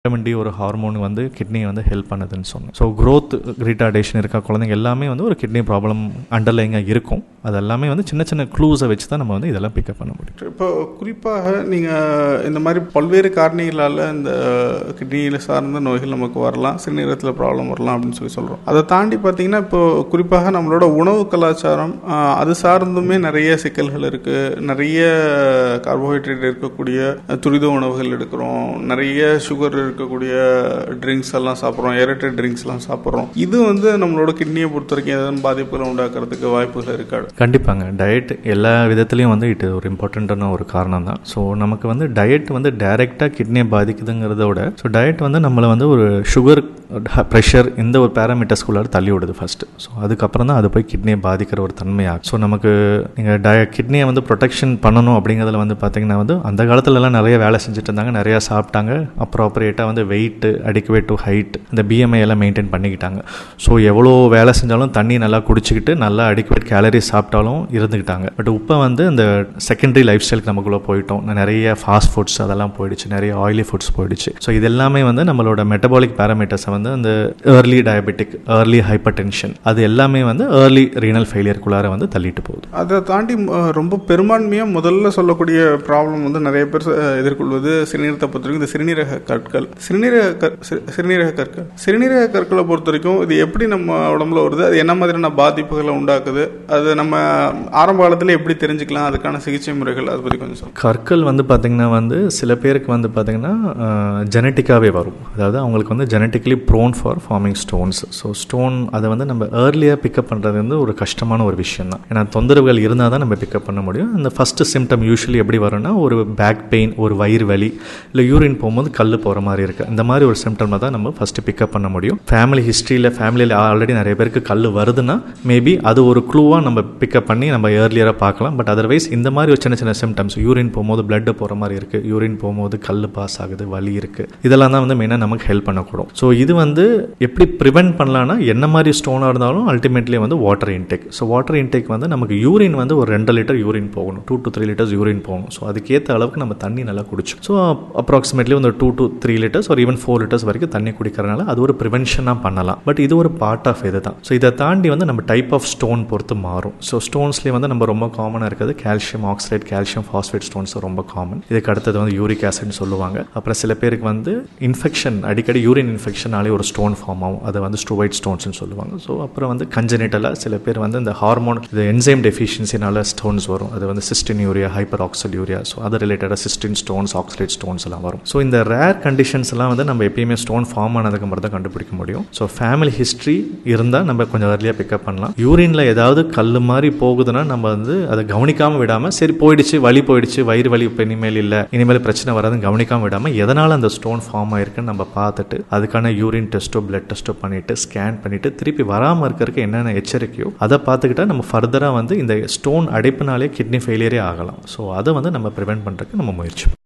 vitamin D ஒரு hormone வந்து kidney வந்து ஹெல்ப் பண்ணுதுன்னு சொன்னேன் ஸோ க்ரோத் ரிட்டார்டேஷன் இருக்க குழந்தைங்க எல்லாமே வந்து ஒரு கிட்னி ப்ராப்ளம் அண்டர்லைங்காக இருக்கும் அது எல்லாமே வந்து சின்ன சின்ன க்ளூஸை வச்சு தான் நம்ம வந்து இதெல்லாம் பிக்கப் பண்ண முடியும் இப்போ குறிப்பாக நீங்கள் இந்த மாதிரி பல்வேறு காரணிகளால் இந்த கிட்னியில் சார்ந்த நோய்கள் நமக்கு வரலாம் சிறுநீரகத்தில் ப்ராப்ளம் வரலாம் அப்படின்னு சொல்லி சொல்கிறோம் அதை தாண்டி பார்த்தீங்கன்னா இப்போ குறிப்பாக நம்மளோட உணவு கலாச்சாரம் ஆஹ், அது சார்ந்துமே நிறைய சிக்கல்கள் இருக்குது நிறைய கார்போஹைட்ரேட் இருக்கக்கூடிய துரித உணவுகள் எடுக்கிறோம் நிறைய சுகர் இருக்கக்கூடிய ட்ரிங்க்ஸ் எல்லாம் சாப்பிட்றோம் ஏரட்டட் ட்ரிங்க்ஸ் எல்லாம் சாப்பிட்றோம் இது வந்து நம்மளோட கிட்னியை பொறுத்த வரைக்கும் ஏதாவது பாதிப்புகளை உண்டாக்குறதுக்கு வாய்ப்புகள் இருக்காது கண்டிப்பாங்க டயட் எல்லா விதத்துலையும் வந்து இது ஒரு இம்பார்ட்டண்ட்டான ஒரு காரணம் தான் ஸோ நமக்கு வந்து டயட் வந்து டைரெக்டாக கிட்னியை பாதிக்குதுங்கிறத விட ஸோ டயட் வந்து நம்மளை வந்து ஒரு சுகர் ப்ரெஷர் இந்த ஒரு பேராமீட்டர்ஸ்குள்ளார தள்ளி விடுது ஃபஸ்ட்டு ஸோ அதுக்கப்புறம் தான் அது போய் கிட்னியை பாதிக்கிற ஒரு தன்மையாகும் ஸோ நமக்கு நீங்கள் டய கிட்னியை வந்து ப்ரொடெக்ஷன் பண்ணணும் அப்படிங்கிறதுல வந்து பார்த்தீங்கன்னா வந்து அந்த காலத்துலலாம் நிறைய வேலை செஞ்சுட்டு இருந்தாங்க நிறையா சாப்பிட்டாங்க அப்ராப்ரியேட்டாக வந்து வெயிட் அடிக்குவேட் டு ஹைட் இந்த பிஎம்ஐ எல்லாம் மெயின்டைன் பண்ணிக்கிட்டாங்க ஸோ எவ்வளோ வேலை செஞ்சாலும் தண்ணி நல்லா குடிச்சிக்கிட்டு நல்லா அடிக்குவேட் கேலரி சாப்பிட்டாலும் இருந்துக்கிட்டாங்க பட் இப்போ வந்து இந்த செகண்டரி லைஃப் ஸ்டைலுக்கு நமக்குள்ளே போயிட்டோம் நிறைய ஃபாஸ்ட் ஃபுட்ஸ் அதெல்லாம் போயிடுச்சு நிறைய ஆயிலி ஃபுட்ஸ் போயிடுச்சு ஸோ இது எல்லாமே வந்து நம்மளோட மெட்டபாலிக் பேராமீட்டர்ஸை வந்து அந்த early diabetic early hypertension அது எல்லாமே வந்து ஏர்லி ரீனல் ஃபெயிலியருக்குள்ளார வந்து தள்ளிட்டு போகுது அதை தாண்டி அஹ், ரொம்ப பெரும்பான்மையாக முதல்ல சொல்லக்கூடிய ப்ராப்ளம் வந்து நிறைய பேர் அஹ், எதிர்கொள்வது சிறுநீரகத்தை பொறுத்த வரைக்கும் இந்த சிறுநீரக கற்கள் சிறுநீரக கற் சிறு- சிறுநீரக கற்கள் சிறுநீரக கற்களை பொறுத்த வரைக்கும் இது எப்படி நம்ம உடம்புல வருது அது என்ன மாதிரியான பாதிப்புகளை உண்டாக்குது அது நம்ம ஆரம்ப காலத்தில் எப்படி தெரிஞ்சுக்கலாம் அதுக்கான சிகிச்சை முறைகள் அதை பற்றி கொஞ்சம் சொல்லுங்கள் கற்கள் வந்து பார்த்திங்கன்னா வந்து சில பேருக்கு வந்து பார்த்திங்கன்னா ஜெனட்டிக்காகவே வரும் அதாவது அவங்களுக்கு வந்து genetically prone for forming stones so stone அதை வந்து நம்ம ஏர்லியாக பிக்கப் பண்ணுறது வந்து ஒரு கஷ்டமான ஒரு விஷயம் தான் ஏன்னா தொந்தரவுகள் இருந்தால் தான் நம்ம பிக்கப் பண்ண முடியும் அந்த ஃபஸ்ட்டு சிம்டம் யூஸ்வலி எப்படி வரும்னா ஒரு பேக் பெயின் ஒரு வயிறு வலி இல்லை யூரின் போகும்போது கல் போகிற மாதிரி இருக்குது இந்த மாதிரி ஒரு சிம்டமில் தான் நம்ம ஃபஸ்ட்டு பிக்கப் பண்ண முடியும் ஃபேமிலி ஹிஸ்ட்ரியில் ஃபேமிலியில் ஆல்ரெடி நிறைய பேருக்கு கல் வருதுன்னா மேபி அது ஒரு க்ளூவாக நம்ம பிக்கப் பண்ணி நம்ம ஏர்லியராக பார்க்கலாம் பட் அதர்வைஸ் இந்த மாதிரி ஒரு சின்ன சின்ன சிம்டம்ஸ் யூரின் போகும்போது blood போகிற மாதிரி இருக்குது யூரின் போகும்போது கல் பாஸ் ஆகுது வலி இருக்குது இதெல்லாம் தான் வந்து மெயினாக நமக்கு ஹெல்ப் பண்ணக்கூடும் ஸோ இது வந்து எப்படி ப்ரிவென்ட் பண்ணலான்னா என்ன மாதிரி ஸ்டோனாக இருந்தாலும் அல்டிமேட்லி வந்து water intake so water intake வந்து நமக்கு யூரின் வந்து ஒரு ரெண்டு லிட்டர் யூரின் போகணும் two to three litres urine போகணும் ஸோ அதுக்கேற்ற அளவுக்கு நம்ம தண்ணி நல்லா குடிச்சோம் ஸோ அப்ராக்சிமேட்லி வந்து டூ டு த்ரீ லிட்டர்ஸ் ஒரு ஈவன் ஃபோர் லிட்டர்ஸ் வரைக்கும் தண்ணி குடிக்கிறனால அது ஒரு ப்ரிவென்ஷனாக பண்ணலாம் பட் இது ஒரு பார்ட் ஆஃப் இது தான் ஸோ இதை தாண்டி வந்து நம்ம டைப் ஆஃப் ஸ்டோன் பொறுத்து மாறும் ஸோ ஸ்டோன்ஸ்லேயே வந்து நம்ம ரொம்ப காமனாக இருக்கிறது calcium oxide calcium phosphate stones ரொம்ப காமன் இதுக்கு அடுத்தது வந்து யூரிக் ஆசிட்னு சொல்லுவாங்க அப்புறம் சில பேருக்கு வந்து இன்ஃபெக்ஷன் அடிக்கடி யூரின் இன்ஃபெக்ஷனாலே ஒரு ஸ்டோன் ஃபார்ம் ஆகும் அதை வந்து ஸ்ட்ரோவைட் ஸ்டோன்ஸ்னு சொல்லுவாங்க ஸோ அப்புறம் வந்து கஞ்சனேட்டலாக சில பேர் வந்து இந்த ஹார்மோன் இது என்சைம் டெஃபிஷியன்சினால ஸ்டோன்ஸ் வரும் அது வந்து cystine urea hyper oxide urea so அது ரிலேட்டடாக சிஸ்டின் ஸ்டோன்ஸ் ஆக்சைட் ஸ்டோன்ஸ் எல்லாம் வரும் ஸோ இந்த ரேர் கண்டிஷன்ஸ் எல்லாம் வந்து நம்ம எப்பயுமே ஸ்டோன் ஃபார்ம் ஆனதுக்கு அப்புறம் தான் கண்டுபிடிக்க முடியும் ஸோ ஃபேமிலி ஹிஸ்ட்ரி இருந்தால் நம்ம கொஞ்சம் early-ஆ பிக்கப் பண்ணலாம் யூரின்ல ஏதாவது கல் மாதிரி போகுதுன்னா நம்ம வந்து அதை கவனிக்காமல் விடாமல் சரி போயிடுச்சு வலி போயிடுச்சு வயிறு வலி இப்போ இனிமேல் இல்லை இனிமேல் பிரச்சனை வராதுன்னு கவனிக்காமல் விடாமல் எதனால் அந்த ஸ்டோன் ஃபார்ம் ஆயிருக்குன்னு நம்ம பார்த்துட்டு அதுக்கான யூரின் டெஸ்ட்டோ பிளட் டெஸ்ட்டோ பண்ணிட்டு ஸ்கேன் பண்ணிட்டு திருப்பி வராமல் இருக்கிறதுக்கு என்னென்ன எச்சரிக்கையோ அதை பார்த்துக்கிட்டா நம்ம ஃபர்தராக வந்து இந்த ஸ்டோன் அடைப்புனாலே கிட்னி ஃபெயிலியரே ஆகலாம் ஸோ அதை வந்து நம்ம ப்ரிவென்ட் பண்ணுறதுக்கு நம்ம முயற்சி